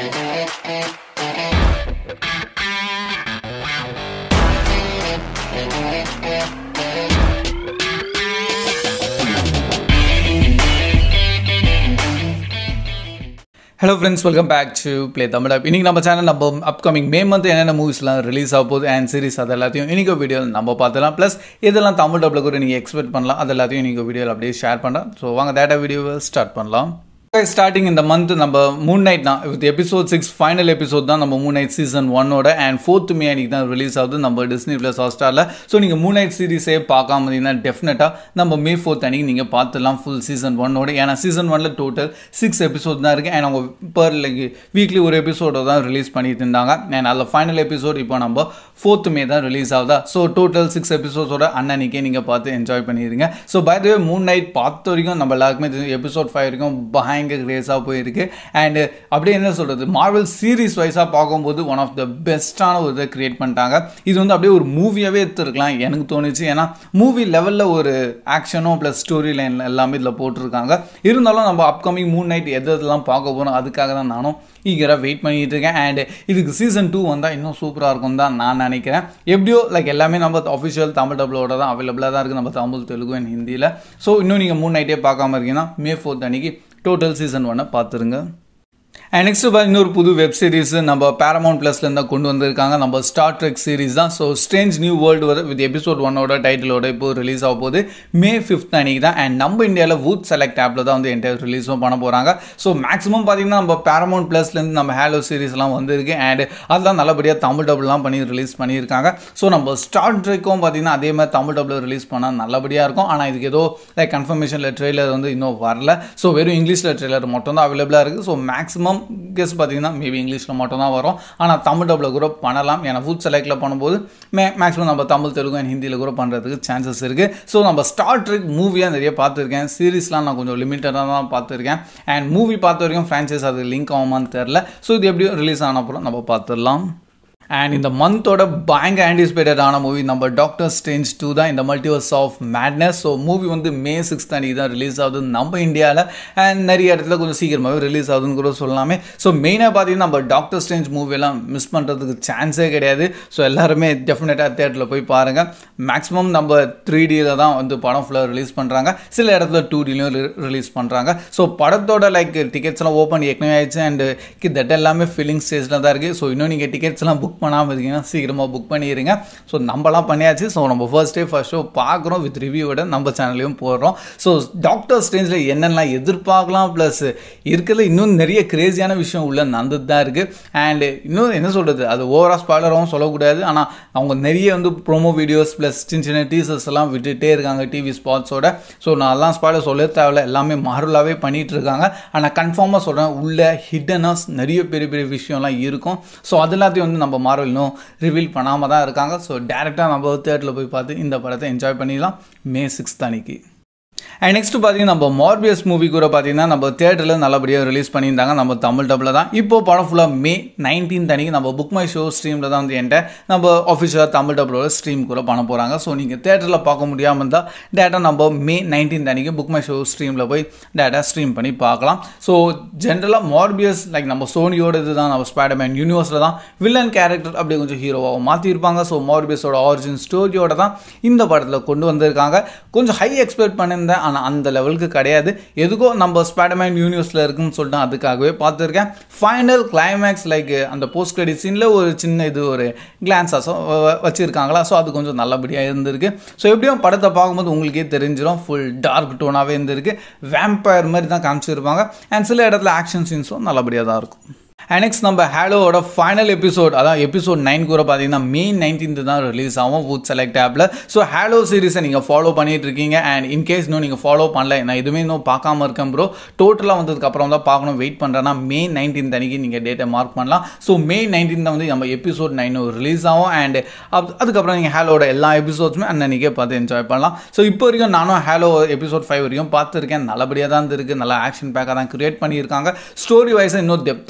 hello friends welcome back to Play Tamil app இன்றைக்கி நம்ம channel நம்ம அப்கமிங் மே மந்த் என்னென்ன மூவிஸ்லாம் ரிலீஸ் ஆக போகுது அண்ட் சீரிஸ் அது எல்லாத்தையும் இன்றைக்கி வீடியோ நம்ம பார்த்துலாம் ப்ளஸ் இதெல்லாம் தமிழ் டப்பில் கூட நீங்கள் எக்ஸ்பெக்ட் பண்ணலாம் அது எல்லாத்தையும் இன்றைக்கி வீடியோவில் அப்படியே ஷேர் பண்ணுறேன் ஸோ வாங்க டேட்டா வீடியோவை ஸ்டார்ட் பண்ணலாம் ஸ்டார்டிங் இந்த மந்த் நம்ம மூன் நைட் தான் with episode six final episode தான் நம்ம மூன் நைட் சீசன் ஒன்னோட அண்ட் ஃபோர்த் மே அன்றைக்கி தான் ரிலீஸ் ஆகுது நம்ம டிஸ்னி ப்ளஸ் ஹாஸ்டாரில் ஸோ நீங்கள் மூன் நைட் சீரிஸே பார்க்காம இருந்தீங்கன்னா டெஃபினட்டாக நம்ம மே ஃபோர்த் அன்றைக்கி நீங்கள் பார்த்துலாம் ஃபுல் சீசன் ஒன்னோட ஏன்னா சீசன் ஒனில் டோட்டல் சிக்ஸ் எபிசோட் தான் இருக்குது அண்ட் அவங்க பர் லைக் வீக்லி ஒரு எபிசோட தான் ரிலீஸ் பண்ணிட்டு இருந்தாங்க அண்ட் அதில் ஃபைனல் எபிசோட் இப்போ நம்ம ஃபோர்த் மே தான் ரிலீஸ் ஆகுதா ஸோ டோட்டல் சிக்ஸ் எபிசோட்ஸோட அன்னன்னைக்கே நீங்கள் பார்த்து என்ஜாய் பண்ணிடுங்க so by way Moon Knight பார்த்த வரைக்கும் நம்ம எல்லாருக்குமே எபிசோட் ஃபைவ் வரைக்கும் பயங்கர கிரேஸாக போயிருக்கு அண்ட் அப்படியே என்ன சொல்கிறது மார்வல் சீரிஸ் வைஸாக பார்க்கும்போது ஒன் ஆஃப் த பெஸ்ட்டான ஒரு இதை க்ரியேட் பண்ணிட்டாங்க இது வந்து அப்படியே ஒரு மூவியாகவே எடுத்துருக்கலாம் எனக்கு தோணுச்சு ஏன்னா மூவி லெவலில் ஒரு ஆக்ஷனும் ப்ளஸ் ஸ்டோரி லைன் எல்லாமே இதில் போட்டிருக்காங்க இருந்தாலும் நம்ம அப்கமிங் மூன் நைட் எது எதெல்லாம் பார்க்க போகிறோம் அதுக்காக தான் நானும் ஈகராக வெயிட் பண்ணிட்டு இருக்கேன் அண்ட் இதுக்கு சீசன் டூ வந்தால் இன்னும் சூப்பராக இருக்கும் தான் நான் நினைக்கிறேன் எப்படியோ லைக் எல்லாமே நம்ம அஃபிஷியல் தமிழ் டபுளோட தான் அவைலபிளாக தான் இருக்குது நம்ம தமிழ் தெலுங்கு அண்ட் ஹிந்தியில் ஸோ இன்னும் நீங்கள் மூணு நைட்டே பார்க்காம இருக்கீங்கன்னா மே ஃபோர்த் அன்னைக்கு டோட்டல் சீசன் ஒன்னை பார்த்துருங்க அண்ட் நெக்ஸ்ட் இன்னொரு புது வெப் சீரிஸ் நம்ம பேரமௌண்ட் ப்ளஸ்லேருந்து கொண்டு வந்திருக்காங்க நம்ம ஸ்டார் ட்ரெக் சீரிஸ் தான் ஸோ ஸ்ட்ரேஞ்ச் நியூ வேர்ல்டு வர வித் எபிசோட் ஒன்னோட டைட்டிலோட இப்போ ரிலீஸ் ஆக போகுது மே ஃபிஃப்த் அன்னைக்கு தான் அண்ட் நம்ம இந்தியாவில் வூட் செலக்ட் ஆப்பில் தான் வந்து என்டையர் ரிலீஸும் பண்ண போகிறாங்க ஸோ மேக்ஸிமம் பார்த்தீங்கன்னா நம்ம பேரமௌண்ட் ப்ளஸ்லேருந்து நம்ம ஹேலோ சீரிஸ்லாம் வந்திருக்கு அண்ட் அதெல்லாம் நல்லபடியாக தமிழ் டபுள்லாம் பண்ணி ரிலீஸ் பண்ணியிருக்காங்க ஸோ நம்ம ஸ்டார் ட்ரெக்கும் பார்த்தீங்கன்னா அதே மாதிரி தமிழ் டபுள் ரிலீஸ் பண்ணால் நல்லபடியாக இருக்கும் ஆனால் இதுக்கு ஏதோ லைக் கன்ஃபர்மேஷனில் ட்ரெய்லர் வந்து இன்னும் வரல ஸோ வெறும் இங்கிலீஷில் ட்ரெய்லர் மட்டும் தான் அவைலபிளாக இருக்குது ஸோ மேக்ஸிமம் கெஸ் பார்த்தீங்கன்னா மேபி இங்கிலீஷில் மட்டும் தான் வரும் ஆனால் தமிழ் டப்பில் கூட பண்ணலாம் ஏன்னா ஃபுட் செலக்டில் பண்ணும்போது மே மேக்ஸிமம் நம்ம தமிழ் தெலுங்கு அண்ட் ஹிந்தியில் கூட பண்ணுறதுக்கு சான்சஸ் இருக்குது ஸோ நம்ம ஸ்டார் ட்ரிக் மூவியாக நிறைய பார்த்துருக்கேன் சீரீஸ்லாம் நான் கொஞ்சம் லிமிட்டடாக தான் பார்த்துருக்கேன் அண்ட் மூவி பார்த்த வரைக்கும் ஃப்ரான்ச்சைஸ் அது லிங்க் ஆகுமான்னு தெரில ஸோ இது எப்படியும் ரிலீஸ் ஆன அப்புறம் நம்ம பார்த்துடலாம் அண்ட் இந்த மந்தோட பயங்கர ஆன்டிசிபேட்டடான மூவி நம்ம டாக்டர் ஸ்டேஞ்ச் டூ தான் இந்த multiverse of madness so movie வந்து மே சிக்ஸ்த் அன்றைக்கி தான் ரிலீஸ் ஆகுது நம்ம இந்தியாவில் அண்ட் நிறைய இடத்துல கொஞ்சம் சீக்கிரமாகவே ரிலீஸ் ஆகுதுன்னு கூட சொல்லலாமே ஸோ மெயினாக பார்த்தீங்கன்னா நம்ம டாக்டர் ஸ்டேஞ்ச் மூவியெல்லாம் மிஸ் பண்ணுறதுக்கு சான்ஸே கிடையாது ஸோ எல்லாருமே டெஃபினட்டாக தேட்டரில் போய் பாருங்கள் மேக்ஸிமம் நம்ம த்ரீ டியில் தான் வந்து படம் ஃபுல்லாக ரிலீஸ் பண்ணுறாங்க சில இடத்துல டூ டிலையும் ரிலீஸ் பண்ணுறாங்க ஸோ படத்தோட லைக் டிக்கெட்ஸ்லாம் ஓப்பன் ஏற்கனவே ஆயிடுச்சு அண்டு கிட்டத்தட்ட எல்லாமே ஃபில்லிங் ஸ்டேஜில் தான் இருக்குது ஸோ இன்னும் நீங்கள் டிக்கெட்ஸ்லாம் புக் பண்ணாமல் இருக்கீங்கன்னா சீக்கிரமாக புக் பண்ணிடுங்க ஸோ நம்மலாம் பண்ணியாச்சு ஸோ நம்ம ஃபர்ஸ்ட் டே ஃபர்ஸ்ட் ஷோ பார்க்குறோம் வித் ரிவ்யூவோட நம்ம சேனல்லையும் போடுறோம் ஸோ டாக்டர் ஸ்டேஞ்சில் என்னெல்லாம் எதிர்பார்க்கலாம் ப்ளஸ் இருக்கிறதுல இன்னும் நிறைய கிரேசியான விஷயம் உள்ள நடந்துட்டு தான் இருக்குது அண்டு இன்னும் என்ன சொல்கிறது அது ஓவராக ஸ்பாய்லராகவும் சொல்லக்கூடாது ஆனால் அவங்க நிறைய வந்து ப்ரோமோ வீடியோஸ் ப்ளஸ் சின்ன சின்ன டீசர்ஸ் எல்லாம் விட்டுட்டே இருக்காங்க டிவி ஸ்பாட்ஸோட ஸோ நான் எல்லாம் ஸ்பாய்லர் சொல்ல தேவையில்ல எல்லாமே மாறுலாவே பண்ணிகிட்டு இருக்காங்க ஆனால் கன்ஃபார்மாக சொல்கிறேன் உள்ள ஹிட்டனாக நிறைய பெரிய பெரிய விஷயம்லாம் இருக்கும் ஸோ அது எல்லாத்தையும் வந்து நம்ம மார்வல் இன்னும் ரிவீல் பண்ணாமல் தான் இருக்காங்க ஸோ டேரெக்டாக நம்ம தேட்டரில் போய் பார்த்து இந்த படத்தை என்ஜாய் பண்ணிடலாம் மே சிக்ஸ்த் அன்னைக்கு அண்ட் நெக்ஸ்ட் பார்த்தீங்கன்னா நம்ம மார்பியஸ் மூவி கூட பார்த்தீங்கன்னா நம்ம தேட்டரில் நல்லபடியாக ரிலீஸ் பண்ணியிருந்தாங்க நம்ம தமிழ் டப்பில் தான் இப்போ படம் ஃபுல்லாக மே நைன்டீன் அன்னைக்கு நம்ம புக் மை ஷோ ஸ்ட்ரீமில் தான் வந்து என்கிட்ட நம்ம ஆஃபிஷியலாக தமிழ் டப்பிலோட ஸ்ட்ரீம் கூட பண்ண போகிறாங்க ஸோ நீங்கள் தேட்டரில் பார்க்க முடியாமல் இருந்தால் டேட்டா நம்ம மே நைன்டீன் அன்னைக்கு புக் மை ஷோ ஸ்ட்ரீமில் போய் டேட்டா ஸ்ட்ரீம் பண்ணி பார்க்கலாம் ஸோ ஜென்ரலாக மார்பியஸ் லைக் நம்ம சோனியோட இது தான் நம்ம ஸ்பைடர்மேன் யூனிவர்ஸில் தான் வில்லன் கேரக்டர் அப்படியே கொஞ்சம் ஹீரோவாக மாற்றிருப்பாங்க ஸோ மார்பியஸோட ஆரிஜின் ஸ்டோரியோட தான் இந்த படத்தில் கொண்டு வந்திருக்காங்க கொஞ்சம் ஹை எக்ஸ்பெக்ட் பண்ணியிருந்தேன் ஆனால் அந்த லெவலுக்கு கிடையாது எதுக்கோ நம்ம ஸ்பைடர்மேன் யூனிவர்ஸில் இருக்குன்னு சொல்லிட்டு அதுக்காகவே பார்த்துருக்கேன் ஃபைனல் கிளைமேக்ஸ் லைக் அந்த போஸ்ட் கிரெடிட் சீனில் ஒரு சின்ன இது ஒரு கிளான்ஸாக வச்சுருக்காங்களா ஸோ அது கொஞ்சம் நல்லபடியாக இருந்திருக்கு ஸோ எப்படியும் படத்தை பார்க்கும்போது உங்களுக்கே தெரிஞ்சிடும் ஃபுல் டார்க் டோனாகவே இருந்திருக்கு வேம்பயர் மாதிரி தான் காமிச்சிருப்பாங்க அண்ட் சில இடத்துல ஆக்ஷன் சீன்ஸும் நல்லபடியாக தான் இருக்கும் அண்ட் நெக்ஸ்ட் நம்ம ஹேலோவோட ஃபைனல் எபிசோட் அதான் எபிசோட் நைன் கூட பார்த்தீங்கன்னா மே நைன்டீன்த் தான் ரிலீஸ் ஆகும் வுட் செலக்ட் ஆப்பில் ஸோ ஹேலோ சீரிஸை நீங்கள் ஃபாலோ பண்ணிட்டு இருக்கீங்க அண்ட் இன்கேஸ் இன்னும் நீங்கள் ஃபாலோ பண்ணல நான் எதுவுமே இன்னும் பார்க்காம இருக்கேன் ப்ரோ டோட்டலாக வந்ததுக்கு அப்புறம் தான் பார்க்கணும் வெயிட் பண்ணுறேன்னா மே நைன்டீன்த் அன்னைக்கு நீங்கள் டேட்டை மார்க் பண்ணலாம் ஸோ மே நைன்டீன் வந்து நம்ம எபிசோட் நைன் ரிலீஸ் ஆகும் அண்ட் அதுக்கப்புறம் நீங்கள் ஹேலோட எல்லா எபிசோட்ஸுமே அன்னன்னைக்கே பார்த்து என்ஜாய் பண்ணலாம் ஸோ இப்போ வரைக்கும் நானும் ஹேலோ எபிசோட் ஃபைவ் வரைக்கும் பார்த்துருக்கேன் நல்லபடியாக தான் இருக்குது நல்லா ஆக்ஷன் பேக்காக தான் கிரியேட் பண்ணியிருக்காங்க ஸ்டோரி வைஸாக இன்னும் டெப்த்தாக தான் போயிட்டு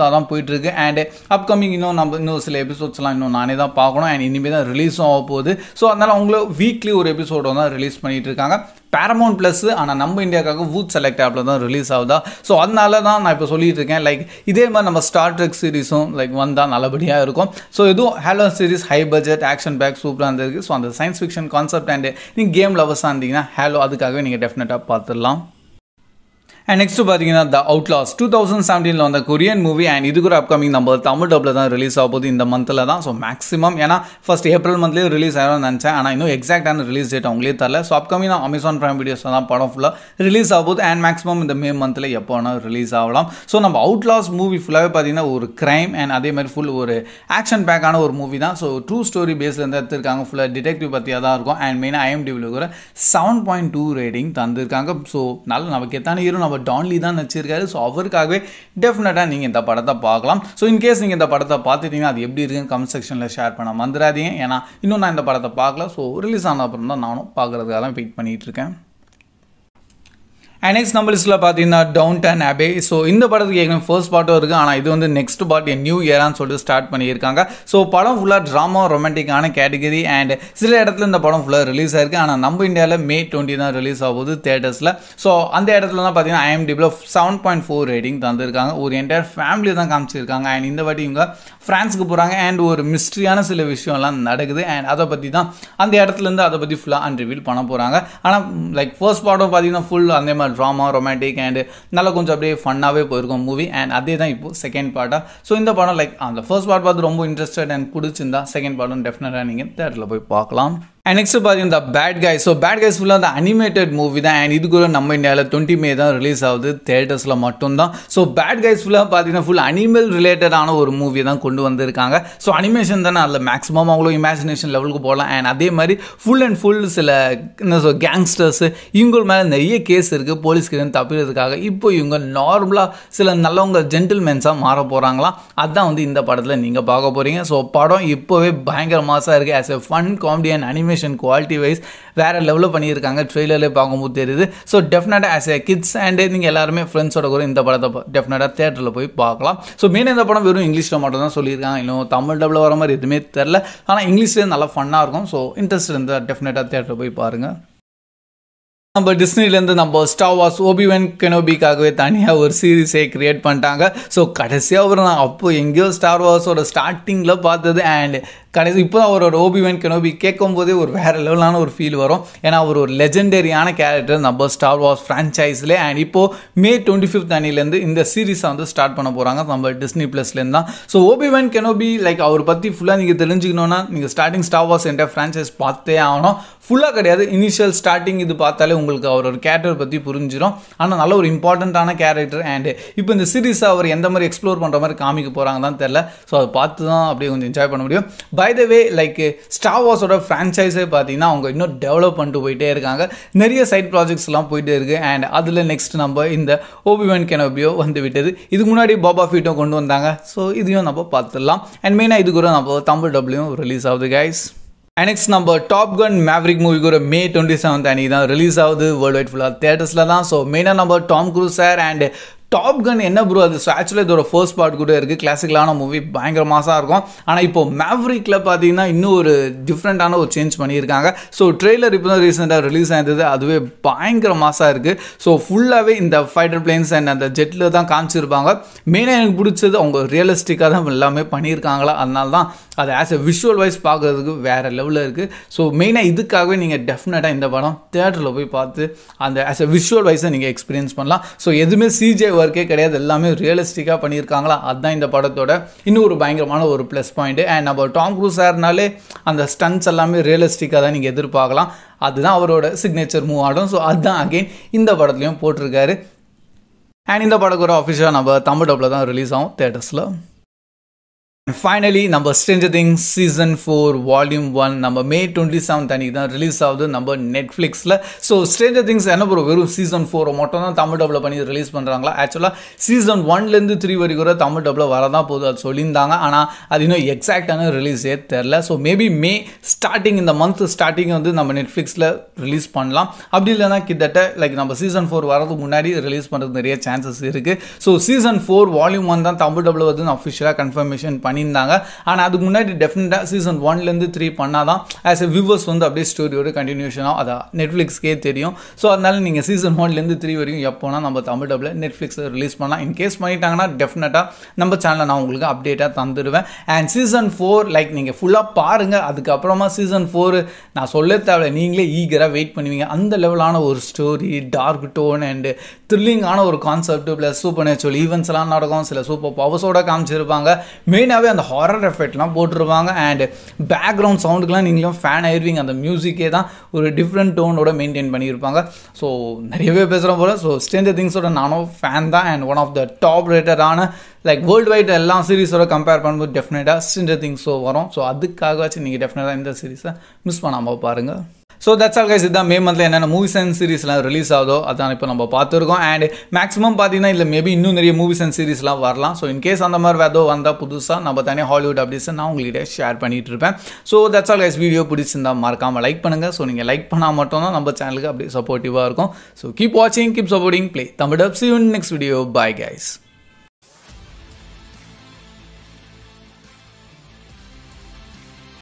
போயிட்டு இருக்கு அண்ட் அப்கமிங் இன்னும் நம்ம இன்னும் சில எபிசோட்ஸ்லாம் இன்னும் நானே தான் பார்க்கணும் அண்ட் இனிமேல் தான் ரிலீஸும் ஆக போகுது ஸோ அதனால் அவங்கள வீக்லி ஒரு எபிசோடு தான் ரிலீஸ் பண்ணிட்டு இருக்காங்க பேரமௌண்ட் ப்ளஸ் ஆனால் நம்ம இந்தியாவுக்காக வூட் செலக்ட் ஆப்பில் தான் ரிலீஸ் ஆகுதா ஸோ அதனால தான் நான் இப்போ சொல்லிட்டு இருக்கேன் லைக் இதே மாதிரி நம்ம ஸ்டார் ட்ரெக் சீரிஸும் லைக் வந்தால் நல்லபடியாக இருக்கும் ஸோ இதுவும் Halo series high budget action pack சூப்பராக இருந்திருக்கு ஸோ அந்த சயின்ஸ் ஃபிக்ஷன் கான்செப்ட் அண்ட் நீங்கள் கேம் லவர்ஸாக இருந்தீங்கன்னா ஹேலோ அதுக்காகவே நீங்கள் டெஃபினட்டாக பார்த்துடலாம் அண்ட் நெக்ஸ்ட் பார்த்தீங்கன்னா த அவுட்லாஸ் டூ தௌசண்ட் செவன்டீனில் வந்த கொரியன் மூவி அண்ட் இது கூட அப்கமிங் நம்ம தமிழ் டப்பில் தான் ரிலீஸ் ஆக போகுது இந்த மந்தில் தான் ஸோ மேக்ஸிமம் ஏன்னா ஃபஸ்ட் ஏப்ரல் மந்த்லேயே ரிலீஸ் ஆகிடும் நினச்சேன் ஆனால் இன்னும் எக்ஸாக்டான ரிலீஸ் டேட் அவங்களே தரல ஸோ அப்கமிங் நான் அமேசான் ப்ரைம் வீடியோஸில் தான் படம் ஃபுல்லாக ரிலீஸ் ஆக போகுது அண்ட் மேக்ஸிமம் இந்த மே மந்தில் எப்போ வேணால் ரிலீஸ் ஆகலாம் ஸோ நம்ம அவுட்லாஸ் மூவி ஃபுல்லாகவே பார்த்தீங்கன்னா ஒரு க்ரைம் அண்ட் அதே மாதிரி ஃபுல் ஒரு ஆக்ஷன் பேக்கான ஒரு மூவி தான் ஸோ ட்ரூ ஸ்டோரி பேஸ்லேருந்து எடுத்திருக்காங்க ஃபுல்லாக டிடெக்டிவ் பற்றியாக தான் இருக்கும் அண்ட் மெயினாக ஐஎம்டிவியில் கூட செவன் பாயிண்ட் டூ ரேட்டிங் தந்திருக்காங்க ஸோ நல்ல நமக்கு எத்தான ஹீரோ நம்ம டான்லி தான் வச்சிருக்காரு ஸோ அவருக்காகவே டெஃபினட்டாக நீங்கள் இந்த படத்தை பார்க்கலாம் ஸோ இன்கேஸ் நீங்கள் இந்த படத்தை பார்த்துட்டீங்கன்னா அது எப்படி இருக்குன்னு கமெண்ட் செக்ஷனில் ஷேர் பண்ண மறந்துடாதீங்க ஏன்னா இன்னும் நான் இந்த படத்தை பார்க்கல ஸோ ரிலீஸ் ஆன அப்புறம் தான் நானும் பார்க்குறதுக்காக தான் வெயிட் பண்ணிகிட்டு இருக்கேன் அண்ட் நெக்ஸ்ட் நம்ம லிஸ்ட்டில் பார்த்தீங்கன்னா டவுன் டவுன் அபே ஸோ இந்த படத்துக்கு ஏற்கனவே ஃபர்ஸ்ட் பார்ட்டும் இருக்குது ஆனால் இது வந்து நெக்ஸ்ட் பார்ட் என் நியூ இயரான்னு சொல்லிட்டு ஸ்டார்ட் பண்ணியிருக்காங்க ஸோ படம் ஃபுல்லாக ட்ராமா ரொமான்டிக்கான கேட்டகரி அண்ட் சில இடத்துல இந்த படம் ஃபுல்லாக ரிலீஸ் ஆயிருக்கு ஆனால் நம்ம இந்தியாவில் மே டுவெண்ட்டி தான் ரிலீஸ் ஆகுது தேட்டர்ஸில் ஸோ அந்த இடத்துல தான் பார்த்தீங்கன்னா ஐஎம்டிபியில் செவன் பாயிண்ட் ஃபோர் ரேட்டிங் தந்திருக்காங்க ஒரு என்டையர் ஃபேமிலி தான் காமிச்சிருக்காங்க அண்ட் இந்த வாட்டி இவங்க ஃப்ரான்ஸுக்கு போகிறாங்க அண்ட் ஒரு மிஸ்ட்ரியான சில விஷயம்லாம் நடக்குது அண்ட் அதை பற்றி தான் அந்த இடத்துலேருந்து அதை பற்றி ஃபுல்லாக அன்ரிவீல் பண்ண போகிறாங்க ஆனால் லைக் ஃபர்ஸ்ட் பார்ட்டும் பார்த்தீங்கன்னா ஃபுல் அந்த மாதிரி ட்ராமா ரொமான்டிக் அண்ட் நல்லா கொஞ்சம் அப்படியே ஃபன்னாகவே போயிருக்கும் மூவி அண்ட் அதே தான் இப்போ செகண்ட் பார்ட்டாக ஸோ இந்த படம் லைக் அந்த ஃபர்ஸ்ட் பார்ட் பார்த்து ரொம்ப இன்ட்ரெஸ்டட் அண்ட் பிடிச்சிருந்தா செகண்ட் பார்ட்டும் டெஃபினட்டாக நீங்கள் தேட்டரில் போய் பார்க்கலாம் அண்ட் நெக்ஸ்ட் பார்த்தீங்கன்னா bad guy so bad guys ஃபுல்லாக அந்த அனிமேட்டட் மூவி தான் அண்ட் இது கூட நம்ம இந்தியாவில் டுவெண்ட்டி மே தான் ரிலீஸ் ஆகுது தேட்டர்ஸில் மட்டும்தான் ஸோ பேட் கைஸ் ஃபுல்லாக பார்த்தீங்கன்னா ஃபுல் அனிமல் ரிலேட்டடான ஒரு மூவி தான் கொண்டு வந்திருக்காங்க ஸோ அனிமேஷன் தானே அதில் மேக்ஸிமம் அவங்களும் இமேஜினேஷன் லெவலுக்கு போகலாம் அண்ட் அதே மாதிரி ஃபுல் அண்ட் ஃபுல் சில என்ன சொல் கேங்ஸ்டர்ஸ் இவங்க மேலே நிறைய கேஸ் இருக்குது போலீஸ்கிட்ட தப்பிடுறதுக்காக இப்போ இவங்க நார்மலாக சில நல்லவங்க ஜென்டில்மென்ஸாக மாற போகிறாங்களாம் அதுதான் வந்து இந்த படத்தில் நீங்கள் பார்க்க போகிறீங்க ஸோ படம் இப்போவே பயங்கர மாசாக இருக்குது as a fun comedy and anime animation quality wise வேறு லெவலில் பண்ணியிருக்காங்க ட்ரெய்லர்லேயே பார்க்கும்போது தெரியுது ஸோ டெஃபினட்டாக ஆஸ் ஏ கிட்ஸ் அண்டு நீங்கள் எல்லாருமே ஃப்ரெண்ட்ஸோட கூட இந்த படத்தை டெஃபினட்டாக தேட்டரில் போய் பார்க்கலாம் ஸோ மெயின் இந்த படம் வெறும் இங்கிலீஷில் மட்டும் தான் சொல்லியிருக்காங்க இன்னும் தமிழ் டபுள் வர மாதிரி எதுவுமே தெரில ஆனால் இங்கிலீஷ்லேயே நல்லா ஃபன்னாக இருக்கும் ஸோ இன்ட்ரெஸ்ட் இருந்தால் டெஃபினட்டாக தேட்டரில் போய் பாருங்கள் நம்ம டிஸ்னிலேருந்து நம்ம ஸ்டார் வாஸ் ஓபிவன் கெனோபிக்காகவே தனியாக ஒரு சீரீஸே க்ரியேட் பண்ணிட்டாங்க ஸோ கடைசியாக அவர் நான் அப்போ எங்கேயோ ஸ்டார் வாஸோட ஸ்டார்டிங்கில் பார்த்தது அண்ட் கடைசி இப்போ அவரோட ஓபிவன் கெனோபி கேட்கும் போதே ஒரு வேறு லெவலான ஒரு ஃபீல் வரும் ஏன்னா அவர் ஒரு லெஜெண்டரியான கேரக்டர் நம்ம ஸ்டார் வாஸ் ஃப்ரான்ச்சைஸ்லே அண்ட் இப்போது மே டுவெண்ட்டி ஃபிஃப்த் அணிலேருந்து இந்த சீரீஸை வந்து ஸ்டார்ட் பண்ண போகிறாங்க நம்ம டிஸ்னி ப்ளஸ்லேருந்து தான் ஸோ ஓபிவன் கெனோபி லைக் அவர் பற்றி ஃபுல்லாக நீங்கள் தெரிஞ்சுக்கணுன்னா நீங்கள் ஸ்டார்டிங் ஸ்டார் வாஸ் என்ற ஃப்ரான்ச்சைஸ் பார்த்தே ஆகணும் ஃபுல்லாக கிடையாது இனிஷியல் ஸ்டார்டிங் இது பார்த்தாலே உங்களுக்கு அவரோட கேரக்டர் பற்றி புரிஞ்சிடும் ஆனால் நல்ல ஒரு இம்பார்ட்டண்ட்டான கேரக்டர் அண்ட் இப்போ இந்த சீரீஸை அவர் எந்த மாதிரி எக்ஸ்ப்ளோர் பண்ணுற மாதிரி காமிக்க போகிறாங்க தான் தெரில ஸோ அதை பார்த்து தான் அப்படியே கொஞ்சம் என்ஜாய் பண்ண முடியும் by the way like Star வாஸோட ஃப்ரான்ச்சைஸே பார்த்தீங்கன்னா அவங்க இன்னும் டெவலப் பண்ணிட்டு போயிட்டே இருக்காங்க நிறைய சைட் ப்ராஜெக்ட்ஸ்லாம் போயிட்டே இருக்குது அண்ட் அதில் நெக்ஸ்ட் நம்ம இந்த ஓபிவன் கெனோபியோ வந்து விட்டது இதுக்கு முன்னாடி பாபா ஃபீட்டோ கொண்டு வந்தாங்க ஸோ இதையும் நம்ம பார்த்துடலாம் அண்ட் மெயினாக இது கூட நம்ம தமிழ் டப்ளையும் ரிலீஸ் ஆகுது கைஸ் அண்ட் நெக்ஸ்ட் நம்ம டாப் கன் மேவ்ரிக் மூவி கூட மே டுவெண்ட்டி செவன்த் அன்னைக்கு தான் ரிலீஸ் ஆகுது வேர்ல்டு வைட் ஃபுல்லாக தேட்டர்ஸில் தான் ஸோ மெயினாக நம்ம Tom Cruise sir and Top Gun என்ன ப்ரோ அது ஸோ ஆக்சுவலாக இதோட ஃபர்ஸ்ட் பார்ட் கூட இருக்குது கிளாசிக்கலான மூவி பயங்கர மாசாக இருக்கும் ஆனால் இப்போ மேவ்ரிக்கில் பார்த்தீங்கன்னா இன்னும் ஒரு டிஃப்ரெண்ட்டான ஒரு சேஞ்ச் பண்ணியிருக்காங்க ஸோ ட்ரெய்லர் இப்போ தான் ரீசெண்டாக ரிலீஸ் ஆயிருந்தது அதுவே பயங்கர மாசாக இருக்குது ஸோ ஃபுல்லாகவே இந்த ஃபைட்டர் பிளேன்ஸ் அண்ட் அந்த ஜெட்டில் தான் காமிச்சிருப்பாங்க மெயினாக எனக்கு பிடிச்சது அவங்க ரியலிஸ்டிக்காக தான் எல்லாமே பண்ணியிருக்காங்களா அதனால தான் அது ஆஸ் எ விஷுவல் வைஸ் பார்க்குறதுக்கு வேறு லெவலில் இருக்குது ஸோ மெயினாக இதுக்காகவே நீங்கள் டெஃபினட்டாக இந்த படம் தேட்டரில் போய் பார்த்து அந்த ஆஸ் எ விஷுவல் வைஸை நீங்கள் எக்ஸ்பீரியன்ஸ் பண்ணலாம் ஸோ எதுவுமே சிஜே ஒர்க்கே கிடையாது எல்லாமே ரியலிஸ்டிக்காக பண்ணியிருக்காங்களா அதுதான் இந்த படத்தோட இன்னும் ஒரு பயங்கரமான ஒரு ப்ளஸ் பாயிண்ட்டு அண்ட் நம்ம டாம் க்ரூஸ் சார்னாலே அந்த ஸ்டன்ஸ் எல்லாமே ரியலிஸ்டிக்காக தான் நீங்கள் எதிர்பார்க்கலாம் அதுதான் அவரோட சிக்னேச்சர் மூவ் ஆடும் ஸோ அதுதான் அகெயின் இந்த படத்துலையும் போட்டிருக்காரு அண்ட் இந்த படம் கூட அஃபிஷியலாக நம்ம தமிழ் டப்பில் தான் ரிலீஸ் ஆகும் தேட்டர்ஸில் ஃபைனலி நம்ம Stranger Things season four volume one நம்ம மே டுவெண்ட்டி செவன்த் அன்றைக்கி தான் ரிலீஸ் ஆகுது நம்ம நெட்ஃப்ளிக்ஸில் ஸோ ஸ்ட்ரேஞ்சர் திங்ஸ் என்ன ப்ரோ வெறும் சீசன் ஃபோரை மட்டும் தான் தமிழ் டப்பில் பண்ணி ரிலீஸ் பண்ணுறாங்களா ஆக்சுவலாக சீசன் ஒன்லேருந்து த்ரீ வரைக்கும் கூட தமிழ் டப்பில் வரதான் போகுது அது சொல்லியிருந்தாங்க ஆனால் அது இன்னும் எக்ஸாக்டான ரிலீஸே தெரில ஸோ மேபி மே ஸ்டார்டிங் இந்த மந்த் ஸ்டார்டிங் வந்து நம்ம நெட்ஃப்ளிக்ஸில் ரிலீஸ் பண்ணலாம் அப்படி இல்லைனா கிட்டத்தட்ட லைக் நம்ம சீசன் ஃபோர் வரதுக்கு முன்னாடி ரிலீஸ் பண்ணுறது நிறைய சான்சஸ் இருக்குது so season four volume one தான் தமிழ் டப்பில் வந்து அஃபிஷியலாக கன்ஃபர்மேஷன் பண்ணியிருந்தாங்க ஆனால் அதுக்கு முன்னாடி டெஃபினட்டாக சீசன் ஒன்லேருந்து த்ரீ பண்ணால் தான் ஆஸ் எ வியூவர்ஸ் வந்து அப்படியே ஸ்டோரியோட கண்டினியூஷனாக அதை நெட்ஃப்ளிக்ஸ்க்கே தெரியும் ஸோ அதனால நீங்கள் சீசன் ஒன்லேருந்து த்ரீ வரைக்கும் எப்போனா நம்ம தமிழ் டப்பில் நெட்ஃப்ளிக்ஸில் ரிலீஸ் பண்ணலாம் இன்கேஸ் பண்ணிட்டாங்கன்னா டெஃபினட்டாக நம்ம சேனலில் நான் உங்களுக்கு அப்டேட்டாக தந்துடுவேன் அண்ட் சீசன் ஃபோர் லைக் நீங்கள் ஃபுல்லாக பாருங்கள் அதுக்கப்புறமா சீசன் ஃபோர் நான் சொல்ல தேவை நீங்களே ஈகராக வெயிட் பண்ணுவீங்க அந்த லெவலான ஒரு ஸ்டோரி டார்க் டோன் அண்டு த்ரில்லிங்கான ஒரு concept plus supernatural events எல்லாம் நடக்கும் சில சூப்பர் பவர்ஸோட காமிச்சிருப்பாங்க மெயினாகவே அந்த ஹாரர் எஃபெக்ட்லாம் போட்டிருப்பாங்க அண்ட் பேக்ரவுண்ட் சவுண்டுக்கெலாம் நீங்களும் ஃபேன் ஆயிடுவீங்க அந்த மியூசிக்கே தான் ஒரு டிஃப்ரெண்ட் டோனோட மெயின்டைன் பண்ணியிருப்பாங்க ஸோ நிறையவே பேசுகிறோம் போல் ஸோ ஸ்டேஞ்சர் திங்ஸோட நானும் ஃபேன் தான் and one of the top ரேட்டடான லைக் வேர்ல்டு வைட் எல்லா சீரிஸோட கம்பேர் பண்ணும்போது டெஃபினட்டாக ஸ்டேஞ்சர் திங்ஸோ வரும் ஸோ அதுக்காகவாச்சும் நீங்கள் டெஃபினட்டாக இந்த சீரிஸை மிஸ் பண்ணாமல் பாருங்கள் ஸோ தட்ஸ் ஆல் கைஸ் இதுதான் மே மந்தில் என்னென்ன மூவிஸ் அண்ட் சீரிஸ்லாம் ரிலீஸ் ஆகுதோ அதான் இப்போ நம்ம பார்த்துருக்கோம் அண்ட் மேக்ஸிமம் பார்த்தீங்கன்னா இல்லை மேபி இன்னும் நிறைய மூவிஸ் அண்ட் சீரிஸ்லாம் வரலாம் ஸோ இன்கேஸ் அந்த மாதிரி ஏதோ வந்தால் புதுசாக நம்ம தனியாக ஹாலிவுட் அப்டேட்ஸ் நான் உங்கள்கிட்ட ஷேர் பண்ணிட்டு இருப்பேன் so that's all guys video பிடிச்சிருந்தா மறக்காமல் லைக் பண்ணுங்கள் ஸோ நீங்கள் லைக் பண்ணால் மட்டும் தான் நம்ம சேனலுக்கு அப்படியே சப்போர்ட்டிவாக இருக்கும் ஸோ கீப் வாட்சிங் keep supporting play Tamil up see next video bye guys